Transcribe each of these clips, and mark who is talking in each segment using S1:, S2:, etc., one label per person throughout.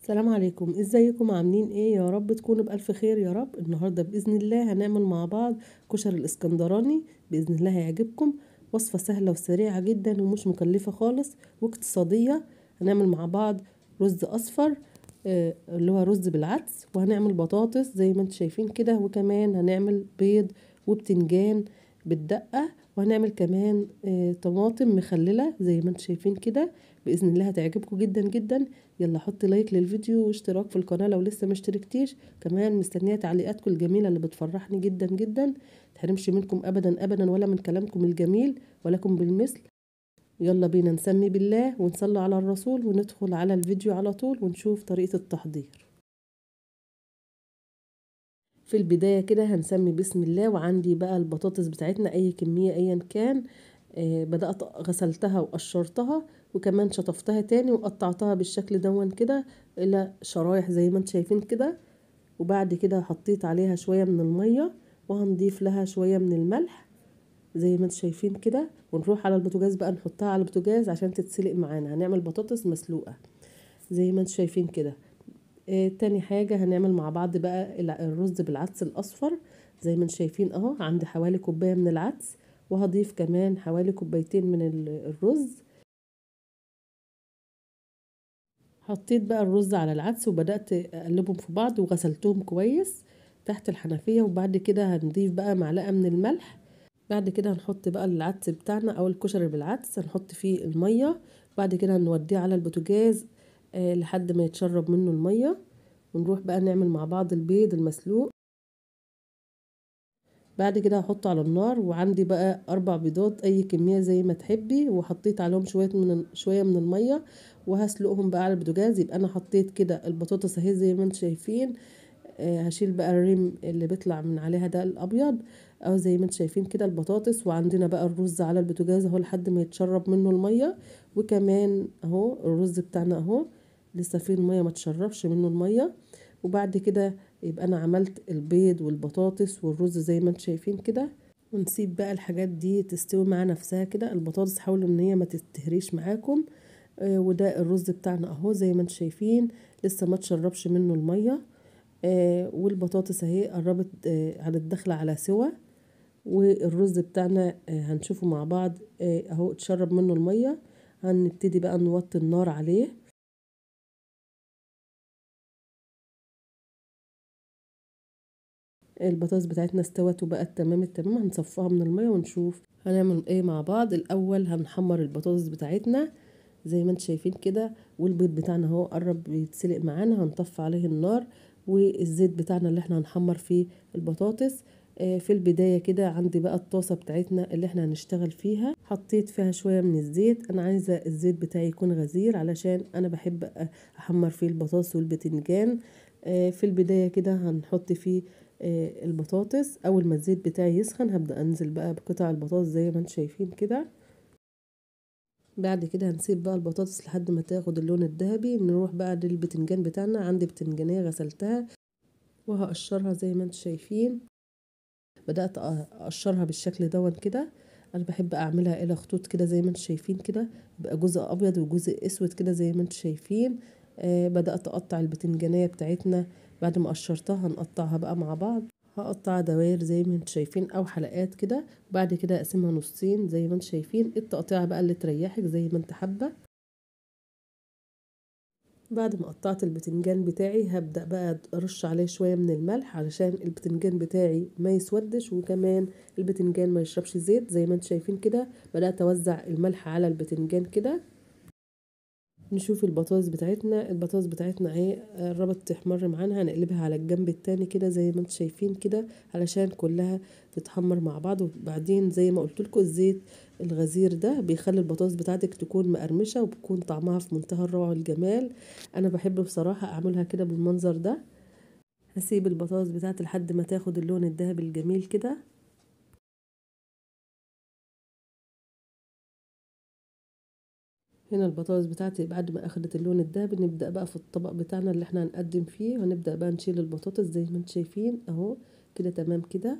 S1: السلام عليكم ازيكم عاملين ايه يا رب تكونوا بألف خير يا رب النهاردة بإذن الله هنعمل مع بعض كشري الاسكندراني بإذن الله هيعجبكم وصفة سهلة وسريعة جدا ومش مكلفة خالص واقتصادية هنعمل مع بعض رز أصفر آه اللي هو رز بالعدس وهنعمل بطاطس زي ما انتم شايفين كده وكمان هنعمل بيض وبتنجان بالدقة وهنعمل كمان آه طماطم مخللة زي ما انتم شايفين كده بإذن الله هتعجبكم جدا جدا يلا حط لايك للفيديو واشتراك في القناة لو لسه مشتركتيش كمان مستنية تعليقاتكم الجميلة اللي بتفرحني جدا جدا متحرمش منكم أبدا أبدا ولا من كلامكم الجميل ولكم بالمثل يلا بينا نسمي بالله ونصلي على الرسول وندخل على الفيديو على طول ونشوف طريقة التحضير في البداية كده هنسمي بسم الله وعندي بقى البطاطس بتاعتنا أي كمية أيا كان آه بدأت غسلتها وقشرتها وكمان شطفتها تاني وقطعتها بالشكل دون كده الى شرايح زي ما انتم شايفين كده وبعد كده حطيت عليها شوية من المية وهنضيف لها شوية من الملح زي ما انتم شايفين كده ونروح على البوتاجاز بقى نحطها على البوتاجاز عشان تتسلق معانا هنعمل بطاطس مسلوقة زي ما انتم شايفين كده اه تاني حاجة هنعمل مع بعض بقى الرز بالعدس الأصفر زي ما انتم شايفين اهو عندي حوالي كوباية من العدس وهضيف كمان حوالي كوبايتين من الرز حطيت بقى الرز على العدس وبدأت أقلبهم في بعض وغسلتهم كويس تحت الحنفية وبعد كده هنضيف بقى معلقة من الملح بعد كده هنحط بقى العدس بتاعنا أو الكشري بالعدس هنحط فيه المية بعد كده هنوديه على البوتاجاز آه لحد ما يتشرب منه المية ونروح بقى نعمل مع بعض البيض المسلوق بعد كده هحطه على النار وعندي بقى اربع بيضات اي كميه زي ما تحبي وحطيت عليهم شويه من شويه من الميه وهسلقهم بقى على البوتاجاز يبقى انا حطيت كده البطاطس اهي زي ما انتم شايفين آه هشيل بقى الريم اللي بيطلع من عليها ده الابيض او زي ما انتم شايفين كده البطاطس وعندنا بقى الرز على البوتاجاز اهو لحد ما يتشرب منه الميه وكمان اهو الرز بتاعنا اهو لسه فيه الميه ما تشربش منه الميه وبعد كده يبقى انا عملت البيض والبطاطس والرز زي ما انتم شايفين كده ونسيب بقى الحاجات دي تستوي مع نفسها كده البطاطس حاولوا ان هي ما تتهريش معاكم آه وده الرز بتاعنا اهو زي ما انتم شايفين لسه ما تشربش منه الميه آه والبطاطس اهي قربت آه على الدخلة على سوا والرز بتاعنا آه هنشوفه مع بعض آه اهو اتشرب منه الميه هنبتدي بقى نوطي النار عليه البطاطس بتاعتنا استوت وبقت تمام التمام هنصفها من الميه ونشوف هنعمل ايه مع بعض الاول هنحمر البطاطس بتاعتنا زي ما انتم شايفين كده والبيض بتاعنا اهو قرب يتسلق معانا هنطفي عليه النار والزيت بتاعنا اللي احنا هنحمر فيه البطاطس آه في البداية كده عندي بقى الطاسة بتاعتنا اللي احنا هنشتغل فيها حطيت فيها شوية من الزيت انا عايزة الزيت بتاعي يكون غزير علشان انا بحب احمر فيه البطاطس والبتنجان آه في البداية كده هنحط فيه آه البطاطس اول ما الزيت بتاعي يسخن هبدأ انزل بقى بقطع البطاطس زي ما انتم شايفين كده بعد كده هنسيب بقى البطاطس لحد ما تاخد اللون الذهبي نروح بقى للبتنجان بتاعنا عندي بتنجانية غسلتها وهقشرها زي ما انتم شايفين بدأت اقشرها بالشكل دون كده انا بحب اعملها الى خطوط كده زي ما انتم شايفين كده يبقى جزء ابيض وجزء اسود كده زي ما انتم شايفين آه بدأت اقطع البتنجانية بتاعتنا بعد ما قشرتها هنقطعها بقى مع بعض هقطع دواير زي ما انتم شايفين او حلقات كده وبعد كده اقسمها نصين زي ما انتم شايفين التقطيعه بقى اللي تريحك زي ما انت حابه بعد ما قطعت البتنجان بتاعي هبدأ بقى ارش عليه شوية من الملح علشان البتنجان بتاعي ما يسودش وكمان البتنجان ما يشربش زيت زي ما انتم شايفين كده بدأت اوزع الملح على البتنجان كده نشوف البطاطس بتاعتنا البطاطس بتاعتنا اهي قربت تحمر معانا هنقلبها على الجنب التاني كده زي ما انتم شايفين كده علشان كلها تتحمر مع بعض وبعدين زي ما قلت لكم الزيت الغزير ده بيخلي البطاطس بتاعتك تكون مقرمشه وبيكون طعمها في منتهى الروعه والجمال انا بحب بصراحه اعملها كده بالمنظر ده هسيب البطاطس بتاعتي لحد ما تاخد اللون الذهبي الجميل كده هنا البطاطس بتاعتي بعد ما اخدت اللون الذهبي نبدا بقى في الطبق بتاعنا اللي احنا هنقدم فيه هنبدا بقى نشيل البطاطس زي ما انتم شايفين اهو كده تمام كده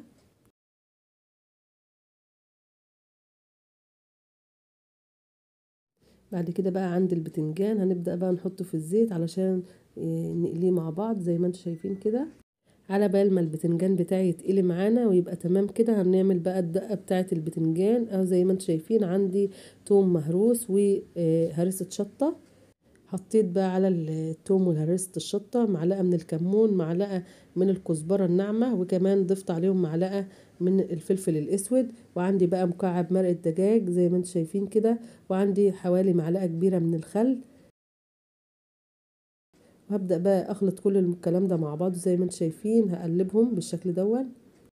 S1: بعد كده بقى عند البتنجان هنبدأ بقى نحطه في الزيت علشان نقليه مع بعض زي ما انتم شايفين كده على بال ما البتنجان بتاعي يتقلي معانا ويبقى تمام كده هنعمل بقى الدقة بتاعة البتنجان اهو زي ما انتم شايفين عندي توم مهروس وهرسة شطة حطيت بقى على التوم وهرسة الشطة معلقة من الكمون معلقة من الكزبرة الناعمة وكمان ضفت عليهم معلقة من الفلفل الاسود وعندي بقى مكعب مرقة دجاج زي ما انتم شايفين كده وعندي حوالي معلقة كبيرة من الخل وهبدأ بقى اخلط كل الكلام ده مع بعض زي ما انتم شايفين هقلبهم بالشكل دون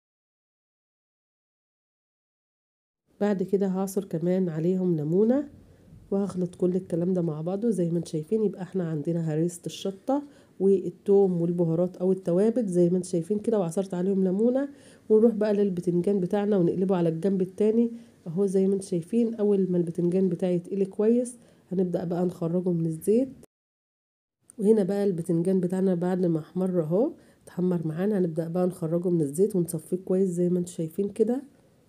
S1: بعد كده هعصر كمان عليهم ليمونه وهخلط كل الكلام ده مع بعضه زي ما انتم شايفين يبقى احنا عندنا هريسة الشطة والثوم والبهارات او التوابل زي ما انتم شايفين كده وعصرت عليهم ليمونه ونروح بقى للبتنجان بتاعنا ونقلبه على الجنب التاني اهو زي ما انتم شايفين اول ما البتنجان بتاعي يتقلي كويس هنبدأ بقى نخرجه من الزيت وهنا بقى البتنجان بتاعنا بعد ما احمر اهو اتحمر معانا هنبدأ بقى نخرجه من الزيت ونصفيه كويس زي ما انتم شايفين كده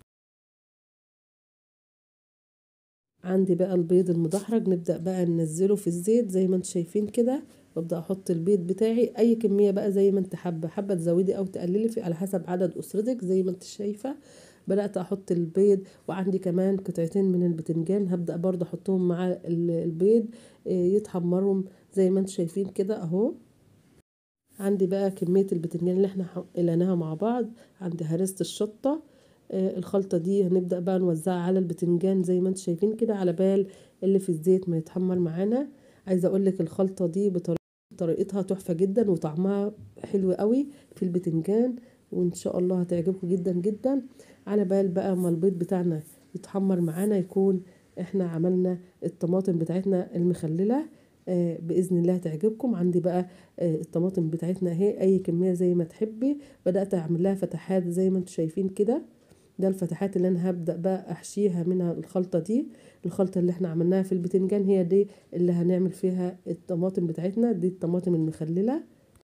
S1: عندي بقى البيض المدحرج نبدأ بقى ننزله في الزيت زي ما انتم شايفين كده ببدأ احط البيض بتاعي اي كمية بقى زي ما انت حابة حابة تزودي او تقللي في على حسب عدد اسرتك زي ما انت شايفة بدأت احط البيض وعندي كمان قطعتين من البتنجان هبدأ برضه احطهم مع البيض يتحمروا زي ما انتم شايفين كده اهو عندي بقى كمية البتنجان اللي احنا قلناها مع بعض عندي هرسة الشطة آه الخلطة دي هنبدأ بقى نوزعها على البتنجان زي ما انتم شايفين كده على بال اللي في الزيت ما يتحمر معانا عايزة اقولك الخلطة دي بطريقتها تحفة جدا وطعمها حلو قوي في البتنجان وان شاء الله هتعجبكم جدا جدا على بال بقى ما البيض بتاعنا يتحمر معانا يكون احنا عملنا الطماطم بتاعتنا المخلله آه باذن الله تعجبكم عندي بقى آه الطماطم بتاعتنا اهي اي كميه زي ما تحبي بدات اعمل لها فتحات زي ما انتم شايفين كده ده الفتحات اللي انا هبدا بقى احشيها من الخلطه دي الخلطه اللي احنا عملناها في البتنجان هي دي اللي هنعمل فيها الطماطم بتاعتنا دي الطماطم المخلله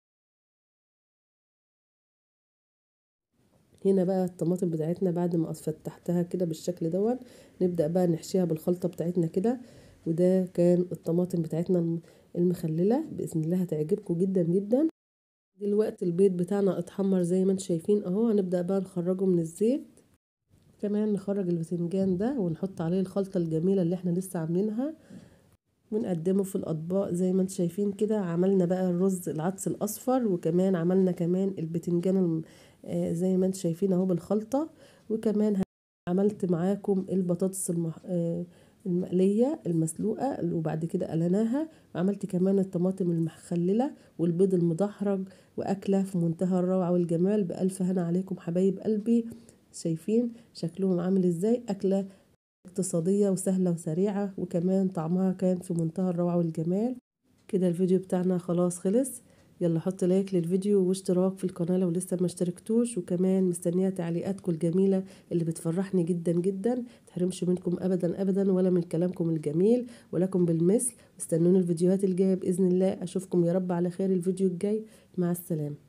S1: هنا بقى الطماطم بتاعتنا بعد ما فتحتها كده بالشكل دون نبدأ بقى نحشيها بالخلطة بتاعتنا كده وده كان الطماطم بتاعتنا المخللة بإذن الله هتعجبكم جدا جدا دلوقتي البيض بتاعنا اتحمر زي ما انتم شايفين اهو هنبدأ بقى نخرجه من الزيت كمان نخرج البتنجان ده ونحط عليه الخلطة الجميلة اللي احنا لسه عاملينها ونقدمه في الأطباق زي ما انتم شايفين كده عملنا بقى الرز العدس الأصفر وكمان عملنا كمان البتنجان آه زي ما انتم شايفين اهو بالخلطة وكمان عملت معاكم البطاطس المح... آه المقلية المسلوقة وبعد كده قلناها وعملت كمان الطماطم المخللة والبيض المدحرج وأكلة في منتهى الروعة والجمال بألف هنا عليكم حبايب قلبي شايفين شكلهم عامل ازاي أكلة اقتصادية وسهلة وسريعة وكمان طعمها كان في منتهى الروعة والجمال كده الفيديو بتاعنا خلاص خلص يلا حط لايك للفيديو واشتراك في القناة لو لسه ما اشتركتوش وكمان مستنية تعليقاتكم الجميلة اللي بتفرحني جدا جدا تحرمش منكم ابدا ابدا ولا من كلامكم الجميل ولكم بالمثل استنوني الفيديوهات الجاية بإذن الله اشوفكم يا رب على خير الفيديو الجاي مع السلامة